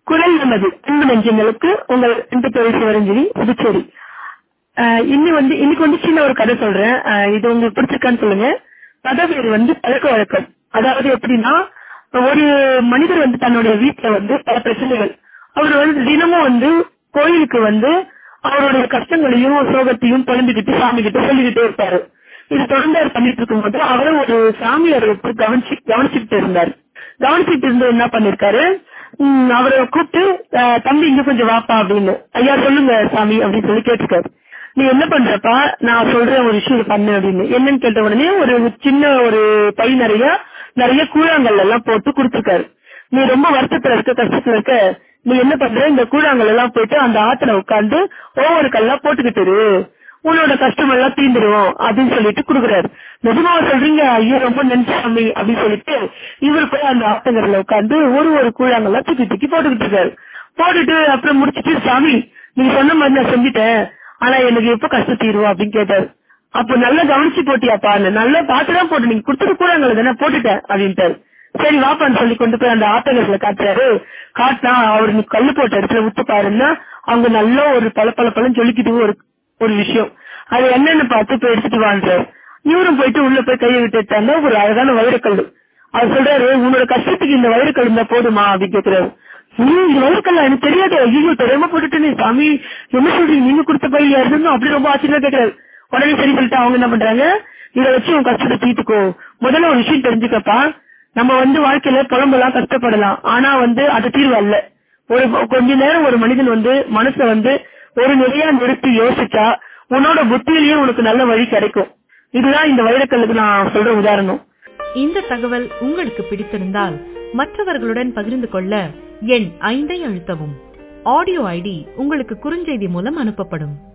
குரல் நமது அன்பு நெஞ்சங்களுக்கு உங்கள் அன்பு தொழில் சிவரஞ்சலி புதுச்சேரி ஆஹ் இன்னி வந்து இன்னைக்கு வந்து சின்ன ஒரு கதை சொல்றேன் ஆஹ் இது உங்களுக்கு பிடிச்சிருக்கான்னு சொல்லுங்க கதை பேர் வந்து பழக்க வழக்கம் அதாவது எப்படின்னா ஒரு மனிதர் வந்து தன்னுடைய வீட்டுல வந்து பல பிரச்சனைகள் அவர் வந்து தினமும் வந்து கோயிலுக்கு வந்து அவருடைய கஷ்டங்களையும் சோகத்தையும் புலம்பிக்கிட்டு சாமி கிட்ட சொல்லிக்கிட்டே இருப்பாரு இது தொடர்ந்து அவர் பண்ணிட்டு இருக்கும்போது அவரும் ஒரு சாமியார் வந்து கவனிச்சு கவனிச்சுக்கிட்டு இருந்தார் கவனிச்சுட்டு இருந்து என்ன பண்ணிருக்காரு உம் அவரை கூப்பிட்டு அஹ், தம்பி இங்க கொஞ்சம் வாப்பா அப்படின்னு ஐயா சொல்லுங்க சாமி அப்படின்னு சொல்லி கேட்டிருக்காரு நீ என்ன பண்றப்பா நான் சொல்றேன் ஒரு விஷயம் பண்ணு அப்படின்னு என்னன்னு கேட்ட உடனே ஒரு சின்ன ஒரு பை நிறைய நிறைய கூழாங்கல் எல்லாம் போட்டு கொடுத்துருக்காரு நீ ரொம்ப வருத்தத்துல இருக்க கஷ்டத்துல இருக்க நீ என்ன பண்ற இந்த கூழாங்கல் எல்லாம் போயிட்டு அந்த ஆத்துல உட்கார்ந்து ஒவ்வொரு கல்லா போட்டுக்கிட்டு இரு. உன்னோட கஷ்டம் எல்லாம் தீந்துரும் அப்படின்னு சொல்லிட்டு குடுக்குறாரு நிஜமாவா சொல்றீங்க ஐயோ ரொம்ப நன்றி சாமி அப்படின்னு சொல்லிட்டு இவர் போய் அந்த ஆத்தங்கரில் உட்கார்ந்து ஒரு ஒரு கூழாங்கல்லாம் தூக்கி தூக்கி போட்டுக்கிட்டு இருக்காரு போட்டுட்டு அப்புறம் முடிச்சிட்டு சாமி நீங்க சொன்ன மாதிரி நான் செஞ்சுட்டேன் ஆனா எனக்கு எப்ப கஷ்டம் தீருவா அப்படின்னு கேட்டாரு அப்ப நல்லா கவனிச்சு போட்டியாப்பா நல்லா பார்த்துதான் போட்டு நீங்க கொடுத்துட்டு கூழாங்கல்ல தானே போட்டுட்டேன் அப்படின்ட்டாரு சரி வாப்பான்னு சொல்லி கொண்டு போய் அந்த ஆத்தங்கரில காட்டுறாரு காட்டினா அவர் நீ கல்லு போட்ட இடத்துல விட்டு பாருன்னா அவங்க நல்லா ஒரு பல பல பழம் சொல்லிக்கிட்டு ஒரு ஒரு விஷயம் அது என்னன்னு பார்த்து போய் எடுத்துட்டு வாழ்றாரு இவரும் போயிட்டு உள்ள போய் கையை விட்டுட்டாங்க ஒரு அழகான வைரக்கல் அவர் சொல்றாரு உன்னோட கஷ்டத்துக்கு இந்த வைரக்கல் இருந்தா போதுமா அப்படின்னு கேக்குறாரு ஐயோ இந்த வைரக்கல் எனக்கு தெரியாது ஐயோ தெரியாம போட்டுட்டேனே சாமி என்ன சொல்றீங்க நீங்க கொடுத்த பையில இருந்தோம் அப்படி ரொம்ப ஆச்சரியமா கேக்குறாரு உடனே சரி சொல்லிட்டு அவங்க என்ன பண்றாங்க இதை வச்சு உன் கஷ்டத்தை தீர்த்துக்கோ முதல்ல ஒரு விஷயம் தெரிஞ்சுக்கப்பா நம்ம வந்து வாழ்க்கையில புலம்பெல்லாம் கஷ்டப்படலாம் ஆனா வந்து அது தீர்வு அல்ல ஒரு கொஞ்ச நேரம் ஒரு மனிதன் வந்து மனச வந்து ஒரு நிலையா நிறுத்தி யோசிச்சா உன்னோட புத்தியிலேயே உனக்கு நல்ல வழி கிடைக்கும் இதுதான் இந்த வைரக்கல்லுக்கு நான் சொல்ற உதாரணம் இந்த தகவல் உங்களுக்கு பிடித்திருந்தால் மற்றவர்களுடன் பகிர்ந்து கொள்ள எண் ஐந்தை அழுத்தவும் ஆடியோ ஐடி உங்களுக்கு குறுஞ்செய்தி மூலம் அனுப்பப்படும்